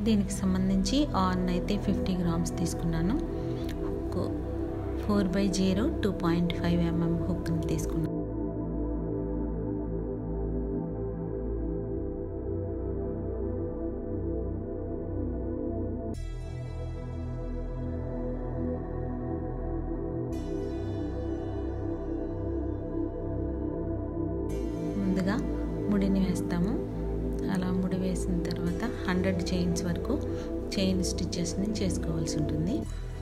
దీనికి సంబంధించి ఆన్ అయితే ఫిఫ్టీ గ్రామ్స్ తీసుకున్నాను hook four by zero two point five mm హుక్ని తీసుకున్నాను ముందుగా ముడిని వేస్తాము అలా ముడి వేసిన తర్వాత హండ్రెడ్ చైన్స్ వరకు చైన్ స్టిచ్చెస్ని చేసుకోవాల్సి ఉంటుంది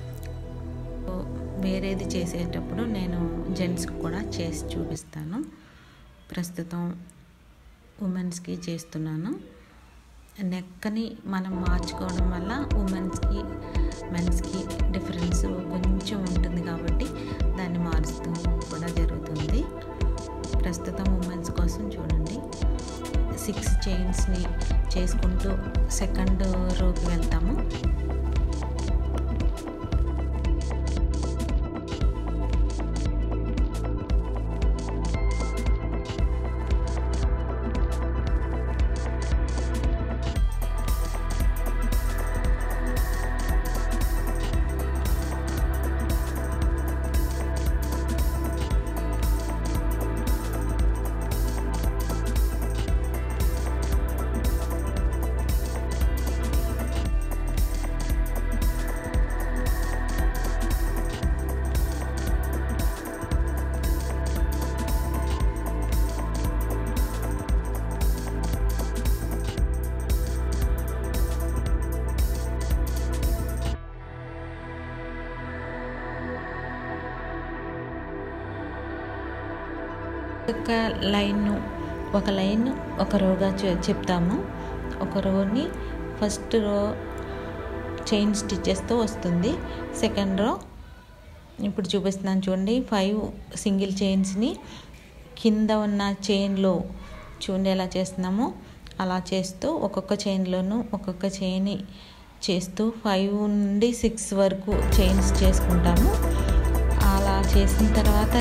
వేరేది చేసేటప్పుడు నేను జెంట్స్కి కూడా చేసి చూపిస్తాను ప్రస్తుతం ఉమెన్స్కి చేస్తున్నాను నెక్కని మనం మార్చుకోవడం వల్ల ఉమెన్స్కి మెన్స్కి డిఫరెన్స్ కొంచెం ఉంటుంది కాబట్టి దాన్ని మారుస్తూ కూడా జరుగుతుంది ప్రస్తుతం ఉమెన్స్ కోసం చూడండి సిక్స్ చైన్స్ని చేసుకుంటూ సెకండ్ రోకి వెళ్తాము ఒక లైన్ ఒక లైన్ ఒక రోగా చెప్తాము ఒక రోని ఫస్ట్ రో చైన్ స్టిచ్చెస్తో వస్తుంది సెకండ్ రో ఇప్పుడు చూపిస్తున్నాను చూడండి ఫైవ్ సింగిల్ చైన్స్ని కింద ఉన్న చైన్లో చూడండి ఎలా చేస్తున్నామో అలా చేస్తూ ఒక్కొక్క చైన్లోనూ ఒక్కొక్క చైన్ చేస్తూ ఫైవ్ నుండి సిక్స్ వరకు చైన్స్ చేసుకుంటాము అలా చేసిన తర్వాత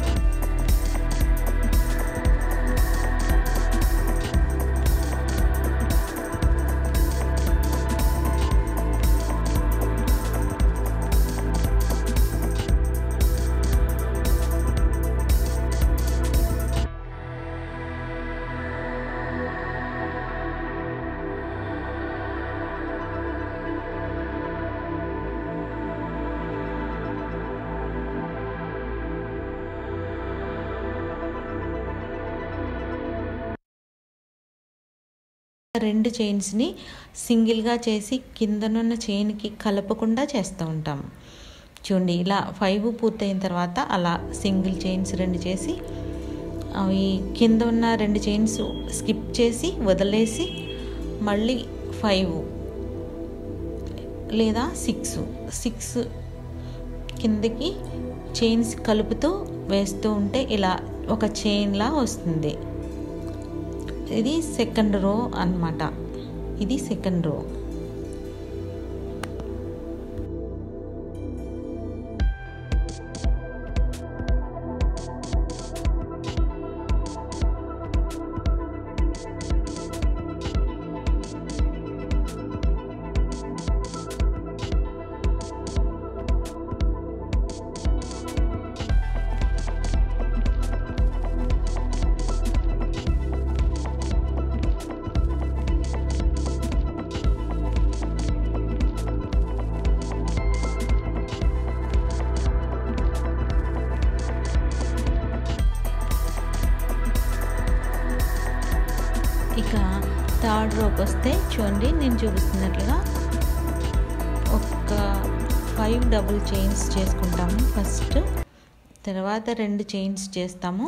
రెండు చైన్స్ని సింగిల్గా చేసి కిందనున్న చైన్కి కలపకుండా చేస్తూ ఉంటాం చూడండి ఇలా ఫైవ్ పూర్తయిన తర్వాత అలా సింగిల్ చైన్స్ రెండు చేసి అవి కింద ఉన్న రెండు చైన్స్ స్కిప్ చేసి వదిలేసి మళ్ళీ ఫైవ్ లేదా సిక్స్ సిక్స్ కిందకి చైన్స్ కలుపుతూ వేస్తూ ఉంటే ఇలా ఒక చైన్లా వస్తుంది ఇది సెకండ్ రో అనమాట ఇది సెకండ్ రో ఇక థర్డ్ రోకి వస్తే చూడండి నేను చూపిస్తున్నట్లుగా ఒక ఫైవ్ డబుల్ చైన్స్ చేసుకుంటాము ఫస్ట్ తర్వాత రెండు చైన్స్ చేస్తాము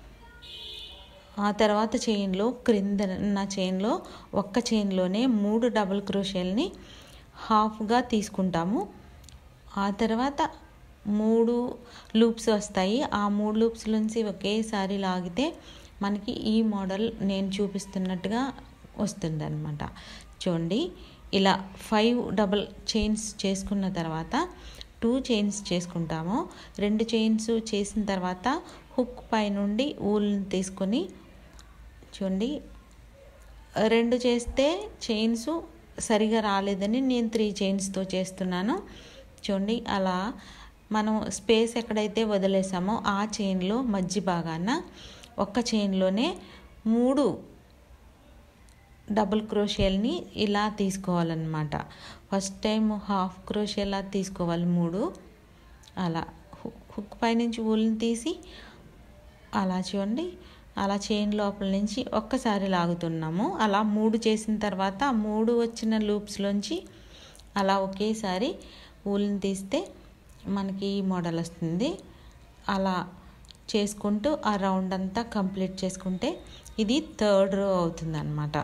ఆ తర్వాత చైన్లో క్రింద ఉన్న చైన్లో ఒక్క చైన్లోనే మూడు డబుల్ క్రోషియల్ని హాఫ్గా తీసుకుంటాము ఆ తర్వాత మూడు లూప్స్ వస్తాయి ఆ మూడు లూప్స్ నుంచి ఒకేసారి లాగితే మనకి ఈ మోడల్ నేను చూపిస్తున్నట్టుగా వస్తుందన్నమాట చూడండి ఇలా ఫైవ్ డబల్ చైన్స్ చేసుకున్న తర్వాత టూ చైన్స్ చేసుకుంటాము రెండు చైన్స్ చేసిన తర్వాత హుక్ పై నుండి ఊల్ని తీసుకొని చూడండి రెండు చేస్తే చైన్స్ సరిగా రాలేదని నేను త్రీ చైన్స్తో చేస్తున్నాను చూడండి అలా మనం స్పేస్ ఎక్కడైతే వదిలేసామో ఆ చైన్లో మధ్య భాగాన ఒక్క చైన్లోనే మూడు డబుల్ క్రోషియల్ని ఇలా తీసుకోవాలన్నమాట ఫస్ట్ టైం హాఫ్ క్రోషియలా తీసుకోవాలి మూడు అలా హుక్ పైనుంచి ఊళ్ళని తీసి అలా చూడండి అలా చైన్ లోపల నుంచి ఒక్కసారి లాగుతున్నాము అలా మూడు చేసిన తర్వాత ఆ మూడు వచ్చిన లూప్స్లోంచి అలా ఒకేసారి ఊళ్ళని తీస్తే మనకి ఈ మోడల్ వస్తుంది అలా చేసుకుంటూ ఆ రౌండ్ అంతా కంప్లీట్ చేసుకుంటే ఇది థర్డ్ రో అవుతుంది అనమాట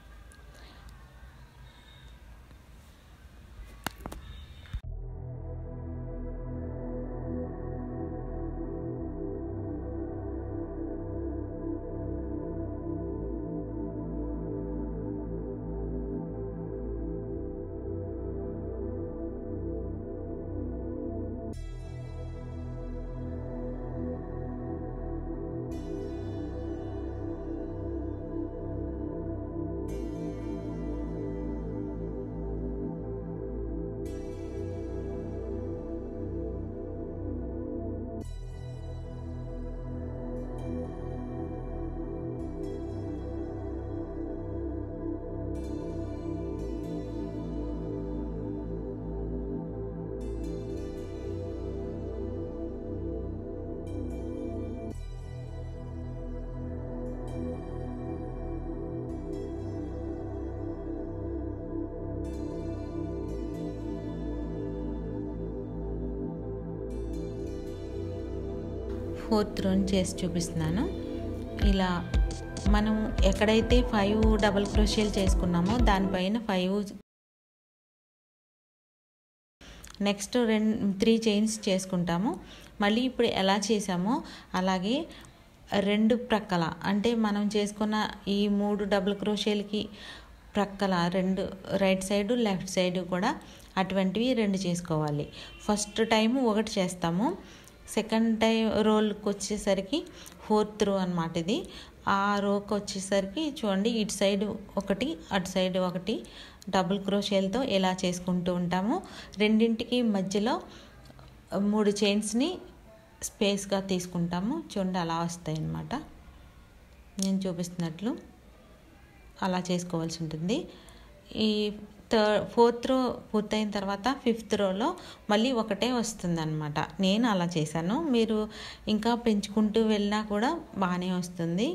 ఫోర్త్ రోన్ చేసి చూపిస్తున్నాను ఇలా మనం ఎక్కడైతే ఫైవ్ డబల్ క్రోషియల్ చేసుకున్నామో దానిపైన ఫైవ్ నెక్స్ట్ రెండు త్రీ చైన్స్ చేసుకుంటాము మళ్ళీ ఇప్పుడు ఎలా చేసామో అలాగే రెండు ప్రక్కల అంటే మనం చేసుకున్న ఈ మూడు డబుల్ క్రోషియల్కి ప్రక్కల రెండు రైట్ సైడ్ లెఫ్ట్ సైడ్ కూడా అటువంటివి రెండు చేసుకోవాలి ఫస్ట్ టైం ఒకటి చేస్తాము సెకండ్ టైం రోల్కి వచ్చేసరికి ఫోర్త్ రో అనమాట ఇది ఆ రోకి వచ్చేసరికి చూడండి ఇటు సైడ్ ఒకటి అటు సైడ్ ఒకటి డబుల్ క్రోషియల్తో ఇలా చేసుకుంటూ ఉంటాము రెండింటికి మధ్యలో మూడు చైన్స్ని స్పేస్గా తీసుకుంటాము చూడండి అలా వస్తాయి అన్నమాట నేను చూపిస్తున్నట్లు అలా చేసుకోవాల్సి ఉంటుంది ఈ థర్డ్ ఫోర్త్ రో పూర్తయిన తర్వాత ఫిఫ్త్ రోలో మళ్ళీ ఒకటే వస్తుంది అనమాట నేను అలా చేశాను మీరు ఇంకా పెంచుకుంటూ వెళ్ళినా కూడా బాగానే వస్తుంది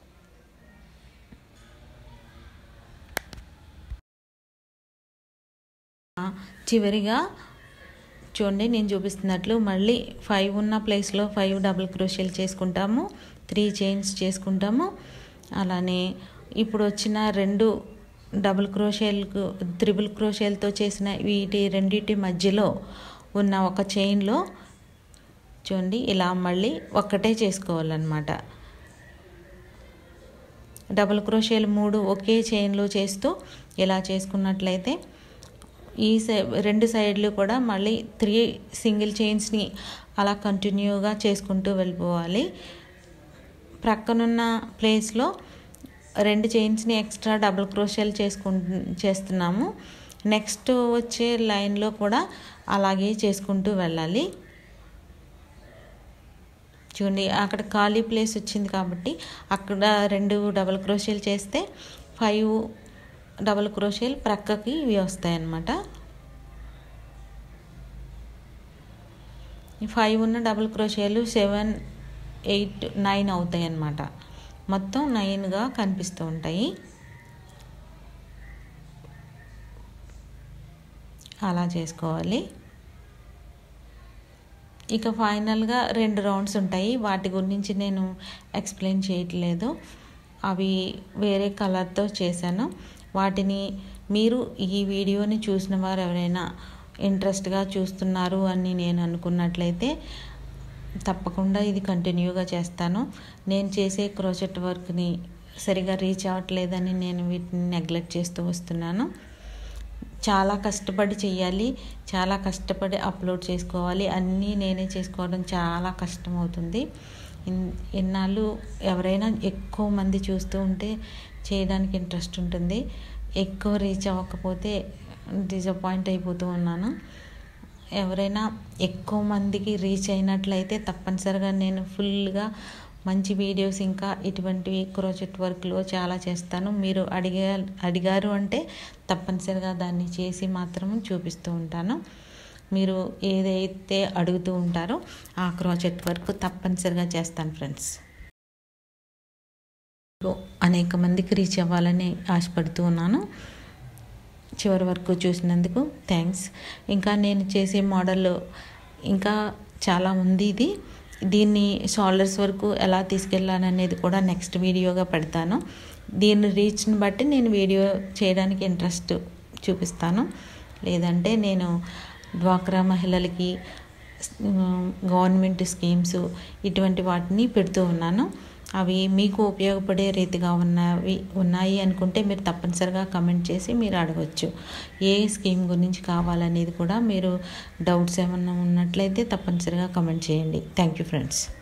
చివరిగా చూడండి నేను చూపిస్తున్నట్లు మళ్ళీ ఫైవ్ ఉన్న ప్లేస్లో ఫైవ్ డబుల్ క్రోషియల్ చేసుకుంటాము త్రీ చైన్స్ చేసుకుంటాము అలానే ఇప్పుడు వచ్చిన రెండు డబుల్ క్రోషియల్కు త్రిబుల్ క్రోషియల్తో చేసిన వీటి రెండింటి మధ్యలో ఉన్న ఒక చైన్లో చూడండి ఇలా మళ్ళీ ఒక్కటే చేసుకోవాలన్నమాట డబుల్ క్రోషియల్ మూడు ఒకే చైన్లో చేస్తూ ఇలా చేసుకున్నట్లయితే ఈ సై రెండు సైడ్లు కూడా మళ్ళీ త్రీ సింగిల్ చైన్స్ని అలా కంటిన్యూగా చేసుకుంటూ వెళ్ళిపోవాలి ప్రక్కనున్న ప్లేస్లో రెండు చైన్స్ని ఎక్స్ట్రా డబుల్ క్రోషియల్ చేసుకు చేస్తున్నాము నెక్స్ట్ వచ్చే లైన్లో కూడా అలాగే చేసుకుంటూ వెళ్ళాలి చూడండి అక్కడ ఖాళీ ప్లేస్ వచ్చింది కాబట్టి అక్కడ రెండు డబుల్ క్రోషియల్ చేస్తే ఫైవ్ డబుల్ క్రోషియల్ ప్రక్కకి ఇవి వస్తాయి అన్నమాట ఫైవ్ ఉన్న double crochet seven eight nine అవుతాయి అన్నమాట మొత్తం నైన్గా కనిపిస్తూ ఉంటాయి అలా చేసుకోవాలి ఇక ఫైనల్గా రెండు రౌండ్స్ ఉంటాయి వాటి గురించి నేను ఎక్స్ప్లెయిన్ చేయట్లేదు అవి వేరే కలర్తో చేశాను వాటిని మీరు ఈ వీడియోని చూసిన వారు ఎవరైనా ఇంట్రెస్ట్గా చూస్తున్నారు అని నేను అనుకున్నట్లయితే తప్పకుండా ఇది కంటిన్యూగా చేస్తాను నేను చేసే క్రోచెట్ వర్క్ని సరిగా రీచ్ అవ్వట్లేదని నేను వీటిని నెగ్లెక్ట్ చేస్తూ వస్తున్నాను చాలా కష్టపడి చేయాలి చాలా కష్టపడి అప్లోడ్ చేసుకోవాలి అన్నీ నేనే చేసుకోవడం చాలా కష్టం అవుతుంది ఇన్నాళ్ళు ఎవరైనా ఎక్కువ మంది చూస్తూ ఉంటే చేయడానికి ఇంట్రెస్ట్ ఉంటుంది ఎక్కువ రీచ్ అవ్వకపోతే డిసప్పాయింట్ అయిపోతూ ఉన్నాను ఎవరైనా ఎక్కువ మందికి రీచ్ అయినట్లయితే తప్పనిసరిగా నేను ఫుల్గా మంచి వీడియోస్ ఇంకా ఇటువంటివి క్రోచెట్ వర్క్లో చాలా చేస్తాను మీరు అడిగా అడిగారు అంటే తప్పనిసరిగా దాన్ని చేసి మాత్రం చూపిస్తూ ఉంటాను మీరు ఏదైతే అడుగుతూ ఉంటారో ఆ క్రోచెట్ వర్క్ తప్పనిసరిగా చేస్తాను ఫ్రెండ్స్ అనేక మందికి రీచ్ అవ్వాలని ఆశపడుతూ ఉన్నాను చివరి వరకు చూసినందుకు థ్యాంక్స్ ఇంకా నేను చేసే మోడల్ ఇంకా చాలా ఉంది ఇది దీన్ని షోల్డర్స్ వరకు ఎలా తీసుకెళ్ళాలనేది కూడా నెక్స్ట్ వీడియోగా పెడతాను దీని రీచ్ని బట్టి నేను వీడియో చేయడానికి ఇంట్రెస్ట్ చూపిస్తాను లేదంటే నేను డ్వాక్రా మహిళలకి గవర్నమెంట్ స్కీమ్స్ ఇటువంటి వాటిని పెడుతూ ఉన్నాను అవి మీకు ఉపయోగపడే రీతిగా ఉన్నవి ఉన్నాయి అనుకుంటే మీరు తప్పనిసరిగా కమెంట్ చేసి మీరు అడగచ్చు ఏ స్కీమ్ గురించి కావాలనేది కూడా మీరు డౌట్స్ ఏమన్నా ఉన్నట్లయితే తప్పనిసరిగా కమెంట్ చేయండి థ్యాంక్ యూ ఫ్రెండ్స్